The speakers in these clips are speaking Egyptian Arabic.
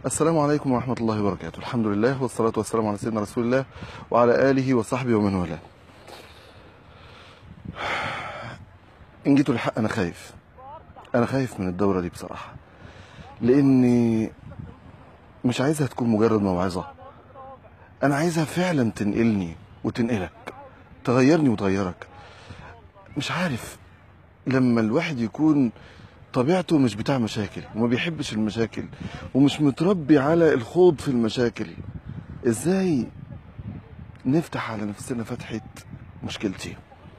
السلام عليكم ورحمة الله وبركاته الحمد لله والصلاة والسلام على سيدنا رسول الله وعلى آله وصحبه ومن والاه إن جيتوا الحق أنا خايف أنا خايف من الدورة دي بصراحة لأني مش عايزها تكون مجرد موعظة أنا عايزها فعلا تنقلني وتنقلك تغيرني وتغيرك مش عارف لما الواحد يكون طبيعته مش بتاع مشاكل وما بيحبش المشاكل ومش متربي على الخوض في المشاكل ازاي نفتح على نفسنا فتحة مشكلتي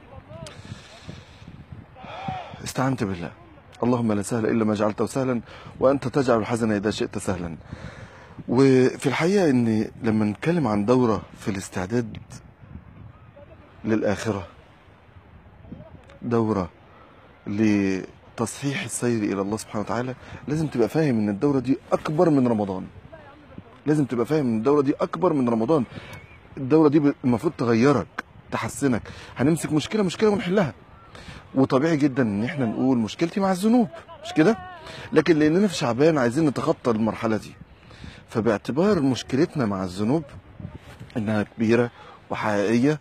استعنت بالله اللهم لا سهل الا ما جعلته سهلا وانت تجعل الحزن اذا شئت سهلا وفي الحقيقه ان لما نتكلم عن دوره في الاستعداد للاخره دوره لتصحيح السير الى الله سبحانه وتعالى لازم تبقى فاهم ان الدوره دي اكبر من رمضان لازم تبقى فاهم ان الدوره دي اكبر من رمضان الدوره دي المفروض تغيرك تحسنك هنمسك مشكله مشكله ونحلها وطبيعي جدا ان احنا نقول مشكلتي مع الذنوب مش كده لكن لاننا في شعبان عايزين نتخطى المرحله دي فباعتبار مشكلتنا مع الذنوب انها كبيره وحقيقيه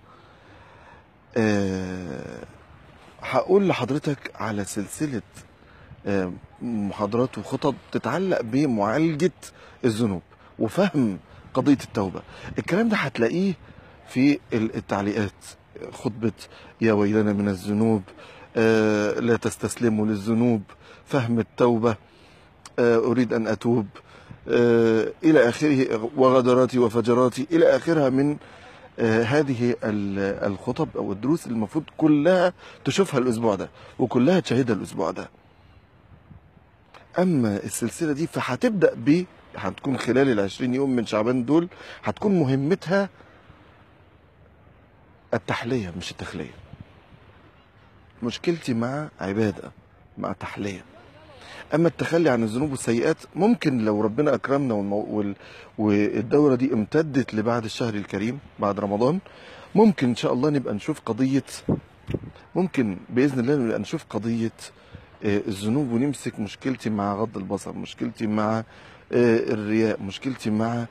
أه هقول لحضرتك على سلسله أه محاضرات وخطط تتعلق بمعالجه الذنوب وفهم قضيه التوبه الكلام ده هتلاقيه في التعليقات خطبه يا ويلنا من الذنوب آه لا تستسلموا للذنوب فهم التوبة آه أريد أن أتوب آه إلى آخره وغدراتي وفجراتي إلى آخرها من هذه الخطب أو الدروس اللي المفروض كلها تشوفها الأسبوع ده وكلها تشاهدها الأسبوع ده أما السلسلة دي فهتبدأ ب هتكون خلال العشرين يوم من شعبان دول هتكون مهمتها التحلية مش التخلية مشكلتي مع عبادة مع تحلية أما التخلي عن الذنوب والسيئات ممكن لو ربنا أكرمنا والمو... وال... والدورة دي امتدت لبعد الشهر الكريم بعد رمضان ممكن إن شاء الله نبقى نشوف قضية ممكن بإذن الله نبقى نشوف قضية الذنوب ونمسك مشكلتي مع غض البصر مشكلتي مع الرياء مشكلتي مع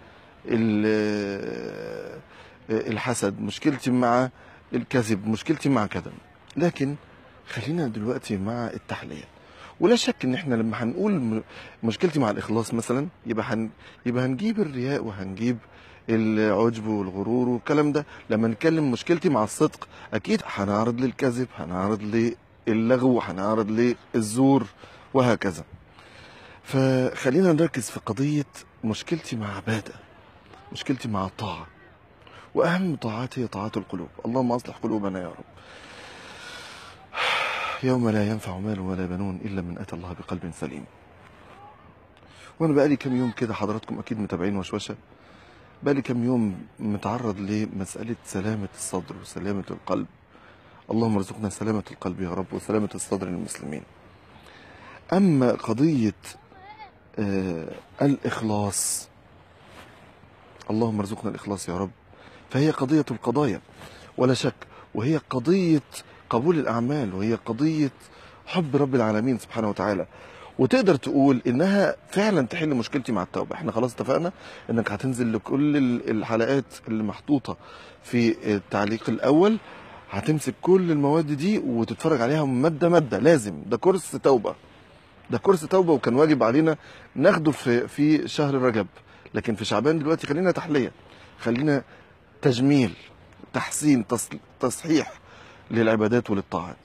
الحسد مشكلتي مع الكذب مشكلتي مع كذا لكن خلينا دلوقتي مع التحليه ولا شك ان احنا لما هنقول مشكلتي مع الاخلاص مثلا يبقى هن يبقى هنجيب الرياء وهنجيب العجب والغرور والكلام ده لما نتكلم مشكلتي مع الصدق اكيد هنعرض للكذب هنعرض للغو هنعرض للزور وهكذا فخلينا نركز في قضيه مشكلتي مع عباده مشكلتي مع الطاعه واهم طاعات هي طاعات القلوب اللهم اصلح قلوبنا يا رب يوم لا ينفع مال ولا بنون الا من اتى الله بقلب سليم وانا بقالي كام يوم كده حضراتكم اكيد متابعين وشوشه بقالي كام يوم متعرض لمساله سلامه الصدر وسلامه القلب اللهم ارزقنا سلامه القلب يا رب وسلامه الصدر للمسلمين اما قضيه آه الاخلاص اللهم ارزقنا الاخلاص يا رب فهي قضيه القضايا ولا شك وهي قضيه قبول الأعمال وهي قضية حب رب العالمين سبحانه وتعالى وتقدر تقول انها فعلا تحل مشكلتي مع التوبه احنا خلاص اتفقنا انك هتنزل لكل الحلقات اللي محطوطه في التعليق الاول هتمسك كل المواد دي وتتفرج عليها ماده ماده لازم ده كورس توبه ده كورس توبه وكان واجب علينا ناخده في في شهر رجب لكن في شعبان دلوقتي خلينا تحليه خلينا تجميل تحسين تصحيح للعبادات وللطاعات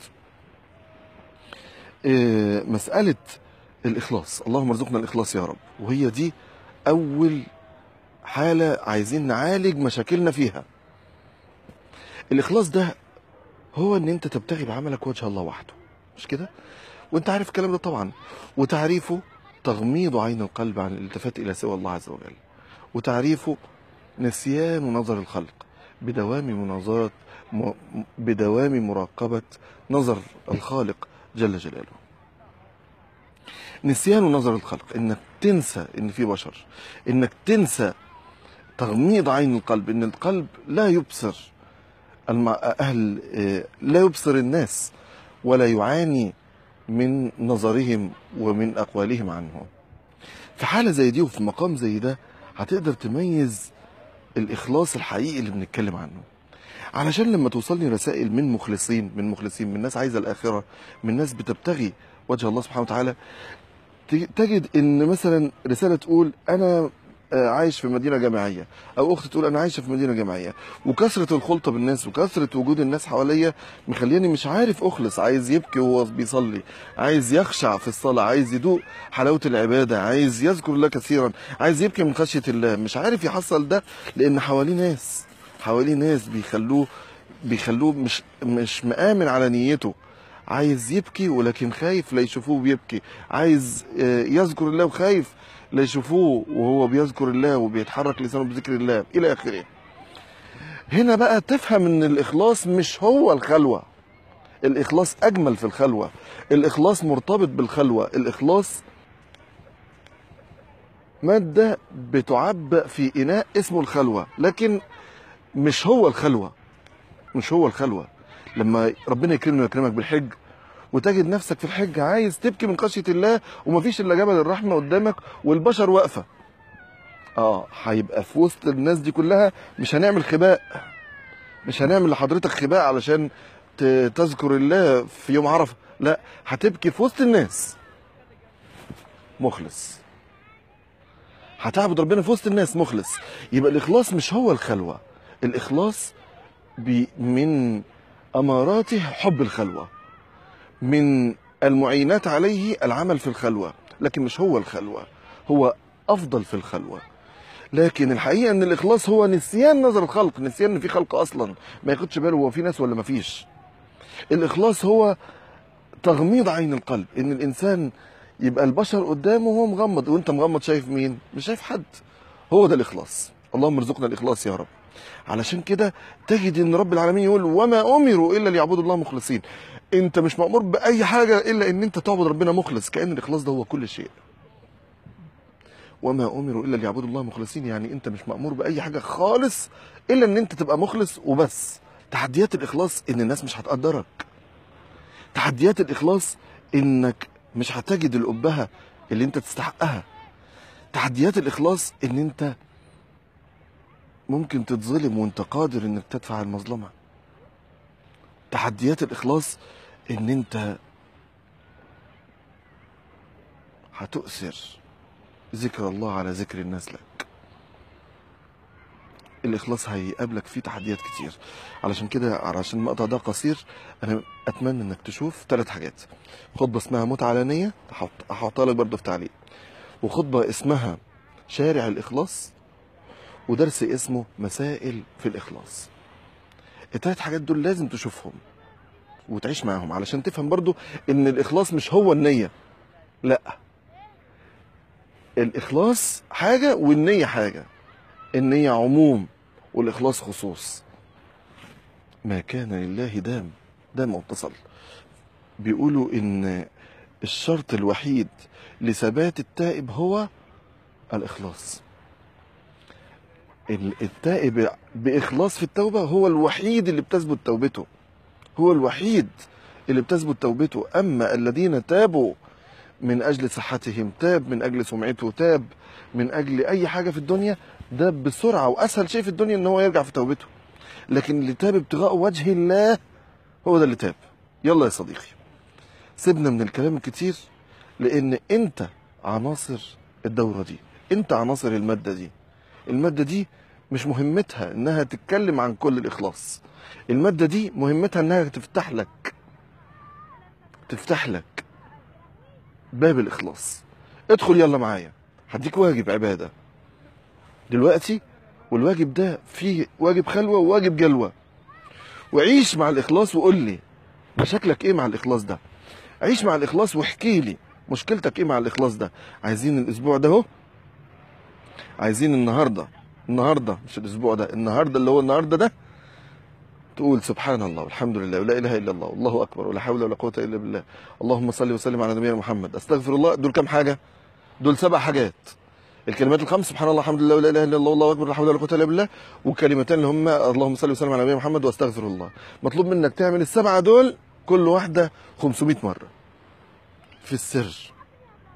إيه مسألة الإخلاص اللهم ارزقنا الإخلاص يا رب وهي دي أول حالة عايزين نعالج مشاكلنا فيها الإخلاص ده هو إن أنت تبتغي بعملك وجه الله وحده مش كده؟ وأنت عارف الكلام ده طبعا وتعريفه تغميض عين القلب عن الالتفات إلى سوى الله عز وجل وتعريفه نسيان نظر الخلق بدوام مناظرة بدوام مراقبة نظر الخالق جل جلاله نسيان نظر الخلق انك تنسى ان في بشر انك تنسى تغميض عين القلب ان القلب لا يبصر اهل لا يبصر الناس ولا يعاني من نظرهم ومن اقوالهم عنه في حاله زي دي وفي مقام زي ده هتقدر تميز الاخلاص الحقيقي اللي بنتكلم عنه علشان لما توصلني رسائل من مخلصين من مخلصين من ناس عايزه الاخره من ناس بتبتغي وجه الله سبحانه وتعالى ت- تجد ان مثلا رساله تقول انا آه، عايش في مدينه جامعيه او اخت تقول انا عايشه في مدينه جامعيه وكثره الخلطه بالناس وكثره وجود الناس حواليا مخليني مش عارف اخلص عايز يبكي وهو بيصلي عايز يخشع في الصلاه عايز يدوق حلاوه العباده عايز يذكر الله كثيرا عايز يبكي من خشيه الله مش عارف يحصل ده لان حواليه ناس حواليه ناس بيخلوه بيخلوه مش مش مآمن على نيته عايز يبكي ولكن خايف لا يشوفوه بيبكي عايز آه، يذكر الله وخايف لا يشوفوه وهو بيذكر الله وبيتحرك لسانه بذكر الله الى اخره هنا بقى تفهم ان الاخلاص مش هو الخلوه الاخلاص اجمل في الخلوه الاخلاص مرتبط بالخلوه الاخلاص ماده بتعبأ في اناء اسمه الخلوه لكن مش هو الخلوه مش هو الخلوه لما ربنا يكرمنا ويكرمك بالحج وتجد نفسك في الحج عايز تبكي من خشيه الله ومفيش الا جبل الرحمه قدامك والبشر واقفه اه هيبقى في وسط الناس دي كلها مش هنعمل خباء مش هنعمل لحضرتك خباء علشان ت- تذكر الله في يوم عرفه لا هتبكي في وسط الناس مخلص هتعبد ربنا في وسط الناس مخلص يبقى الاخلاص مش هو الخلوه الاخلاص بي من اماراته حب الخلوه من المعينات عليه العمل في الخلوه لكن مش هو الخلوه هو افضل في الخلوه لكن الحقيقه ان الاخلاص هو نسيان نظر الخلق نسيان ان في خلق اصلا ما ياخدش باله هو في ناس ولا ما فيش الاخلاص هو تغميض عين القلب ان الانسان يبقى البشر قدامه وهو مغمض وانت مغمض شايف مين مش شايف حد هو ده الاخلاص اللهم ارزقنا الاخلاص يا رب علشان كده تجد ان رب العالمين يقول وما امروا الا ليعبدوا الله مخلصين انت مش مامور باي حاجه الا ان انت تعبد ربنا مخلص كان الاخلاص ده هو كل شيء وما امروا الا ليعبدوا الله مخلصين يعني انت مش مامور باي حاجه خالص الا ان انت تبقى مخلص وبس تحديات الاخلاص ان الناس مش هتقدرك تحديات الاخلاص انك مش هتجد الابهه اللي انت تستحقها تحديات الاخلاص ان انت ممكن تتظلم وانت قادر انك تدفع المظلمه تحديات الاخلاص ان انت هتؤثر ذكر الله على ذكر الناس لك الاخلاص هيقابلك فيه تحديات كتير علشان كده علشان المقطع ده قصير انا اتمنى انك تشوف ثلاث حاجات خطبه اسمها متعه علنيه هحط هحطها لك برضه في تعليق وخطبه اسمها شارع الاخلاص ودرس اسمه مسائل في الاخلاص الثلاث حاجات دول لازم تشوفهم وتعيش معاهم علشان تفهم برضو ان الاخلاص مش هو النيه لا الاخلاص حاجه والنيه حاجه النيه عموم والاخلاص خصوص ما كان لله دام دام واتصل بيقولوا ان الشرط الوحيد لثبات التائب هو الاخلاص ال- التائب باخلاص في التوبه هو الوحيد اللي بتثبت توبته هو الوحيد اللي بتثبت توبته اما الذين تابوا من اجل صحتهم تاب من اجل سمعته تاب من اجل اي حاجه في الدنيا ده بسرعه واسهل شيء في الدنيا ان هو يرجع في توبته لكن اللي تاب ابتغاء وجه الله هو ده اللي تاب يلا يا صديقي سيبنا من الكلام الكتير لان انت عناصر الدوره دي انت عناصر الماده دي الماده دي مش مهمتها انها تتكلم عن كل الاخلاص الماده دي مهمتها انها تفتح لك تفتح لك باب الاخلاص ادخل يلا معايا هديك واجب عباده دلوقتي والواجب ده فيه واجب خلوه وواجب جلوه وعيش مع الاخلاص وقول لي مشاكلك ايه مع الاخلاص ده عيش مع الاخلاص واحكي لي مشكلتك ايه مع الاخلاص ده عايزين الاسبوع ده اهو عايزين النهارده النهارده مش الاسبوع ده النهارده اللي هو النهارده ده تقول سبحان الله والحمد لله ولا اله الا الله والله اكبر ولا حول ولا قوه الا بالله اللهم صل وسلم على نبينا محمد استغفر الله دول كام حاجه دول سبع حاجات الكلمات الخمس سبحان الله الحمد لله ولا اله الا الله والله اكبر ولا حول ولا قوه الا بالله والكلمتان اللي هم اللهم صل وسلم على نبينا محمد واستغفر الله مطلوب منك تعمل السبعه دول كل واحده 500 مره في السر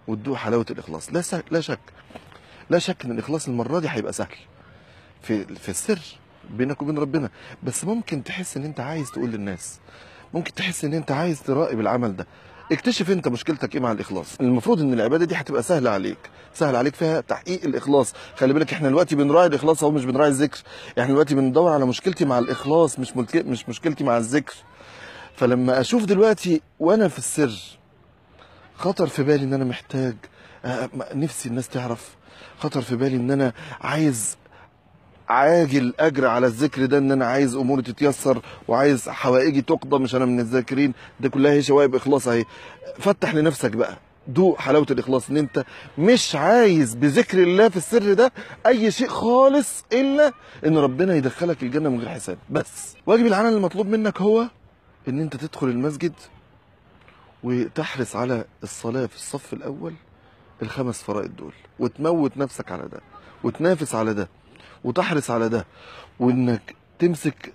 وتدوق حلاوه الاخلاص لا سك... لا شك لا شك ان الاخلاص المره دي هيبقى سهل في في السر بينك وبين ربنا بس ممكن تحس ان انت عايز تقول للناس ممكن تحس ان انت عايز تراقب العمل ده اكتشف انت مشكلتك ايه مع الاخلاص المفروض ان العباده دي هتبقى سهله عليك سهل عليك فيها تحقيق الاخلاص خلي بالك احنا دلوقتي بنراعي الاخلاص اهو مش بنراعي الذكر احنا دلوقتي بندور على مشكلتي مع الاخلاص مش ملك... مش مشكلتي مع الذكر فلما اشوف دلوقتي وانا في السر خطر في بالي ان انا محتاج آه، نفسي الناس تعرف خطر في بالي ان انا عايز عاجل اجر على الذكر ده ان انا عايز اموري تتيسر وعايز حوائجي تقضى مش انا من الذاكرين ده كلها هي شوائب اخلاص اهي فتح لنفسك بقى دوق حلاوه الاخلاص ان انت مش عايز بذكر الله في السر ده اي شيء خالص الا ان ربنا يدخلك الجنه من غير حساب بس واجب العمل المطلوب منك هو ان انت تدخل المسجد وتحرص على الصلاه في الصف الاول الخمس فرائض دول وتموت نفسك على ده وتنافس على ده وتحرص على ده وانك تمسك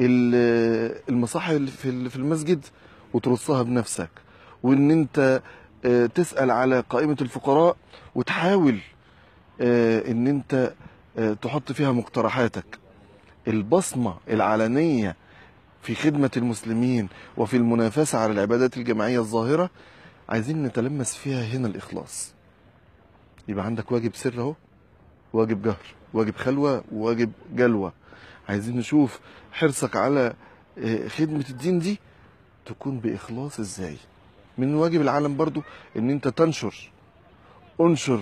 ال- المصاحف اللي في ال- في المسجد وترصها بنفسك وان انت آه، تسال على قائمه الفقراء وتحاول آه، ان انت آه، تحط فيها مقترحاتك البصمه العلنيه في خدمه المسلمين وفي المنافسه على العبادات الجماعيه الظاهره عايزين نتلمس فيها هنا الاخلاص يبقى عندك واجب سر اهو واجب جهر واجب خلوة وواجب جلوة عايزين نشوف حرصك على آه، خدمة الدين دي تكون بإخلاص ازاي من واجب العالم برضو ان انت تنشر انشر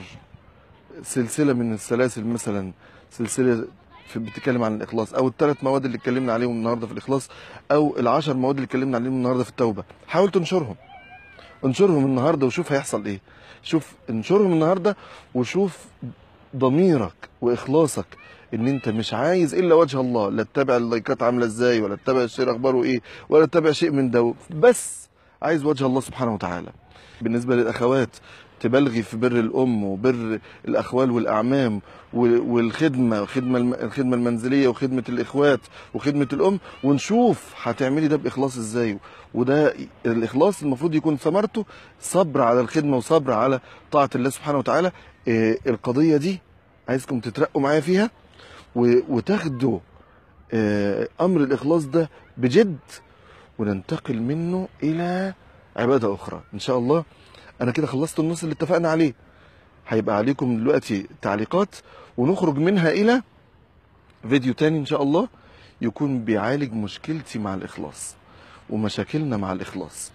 سلسلة من السلاسل مثلا سلسلة في بتتكلم عن الإخلاص أو الثلاث مواد اللي اتكلمنا عليهم النهاردة في الإخلاص أو العشر مواد اللي اتكلمنا عليهم النهاردة في التوبة حاول تنشرهم انشرهم النهاردة وشوف هيحصل إيه شوف انشرهم النهاردة وشوف ضميرك واخلاصك ان انت مش عايز الا وجه الله لا تتابع اللايكات عامله ازاي ولا تتابع الشير اخباره ايه ولا تتابع شيء من ده بس عايز وجه الله سبحانه وتعالى بالنسبه للاخوات تبلغي في بر الام وبر الاخوال والاعمام و- والخدمه الخدمه الم- الخدمه المنزليه وخدمه الاخوات وخدمه الام ونشوف هتعملي ده باخلاص ازاي وده الاخلاص المفروض يكون ثمرته صبر على الخدمه وصبر على طاعه الله سبحانه وتعالى إيه، القضيه دي عايزكم تترقوا معايا فيها و- وتاخدوا آه، امر الاخلاص ده بجد وننتقل منه الى عباده اخرى ان شاء الله انا كده خلصت النص اللي اتفقنا عليه هيبقى عليكم دلوقتي تعليقات ونخرج منها الى فيديو تاني ان شاء الله يكون بيعالج مشكلتي مع الاخلاص ومشاكلنا مع الاخلاص